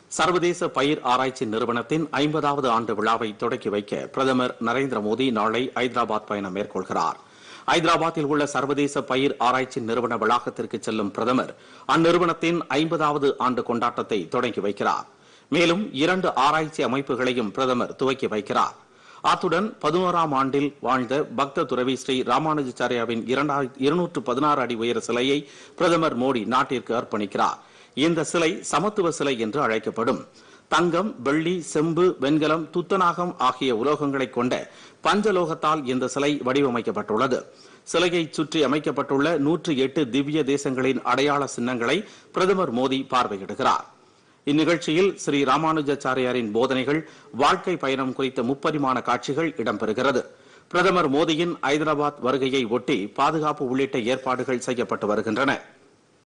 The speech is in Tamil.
சர்வதேச பயிர் ஆராய்ச்சி நிறுவனத்தின் ஐம்பதாவது ஆண்டு விழாவை தொடக்கி வைக்க பிரதமர் நரேந்திர மோடி நாளை ஐதராபாத் பயணம் மேற்கொள்கிறார் ஐதராபாத்தில் உள்ள சர்வதேச பயிர் ஆராய்ச்சி நிறுவன வளாகத்திற்கு செல்லும் பிரதமர் அந்நிறுவனத்தின் ஐம்பதாவது ஆண்டு கொண்டாட்டத்தை தொடங்கி வைக்கிறார் மேலும் இரண்டு ஆராய்ச்சி அமைப்புகளையும் பிரதமர் துவக்கி வைக்கிறார் அத்துடன் பதினோராம் ஆண்டில் வாழ்ந்த பக்த துறவி ஸ்ரீ ராமானுஜாச்சாரியாவின் இருநூற்று பதினாறு அடி உயர சிலையை பிரதமர் மோடி நாட்டிற்கு அர்ப்பணிக்கிறார் இந்த சிலை சமத்துவ சிலை என்று அழைக்கப்படும் தங்கம் வெள்ளி செம்பு வெண்கலம் துத்தநாகம் ஆகிய உலோகங்களைக் கொண்ட பஞ்சலோகத்தால் இந்த சிலை வடிவமைக்கப்பட்டுள்ளது சிலையை சுற்றி அமைக்கப்பட்டுள்ள நூற்று எட்டு திவ்ய தேசங்களின் அடையாள சின்னங்களை பிரதமர் மோடி பார்வையிடுகிறார் இந்நிகழ்ச்சியில் ஸ்ரீ ராமானுஜாச்சாரியாரின் போதனைகள் வாழ்க்கை பயணம் குறித்த முப்பரிமாண காட்சிகள் இடம்பெறுகிறது பிரதமர் மோடியின் ஐதராபாத் வருகையை ஒட்டி பாதுகாப்பு உள்ளிட்ட ஏற்பாடுகள் செய்யப்பட்டு வருகின்றன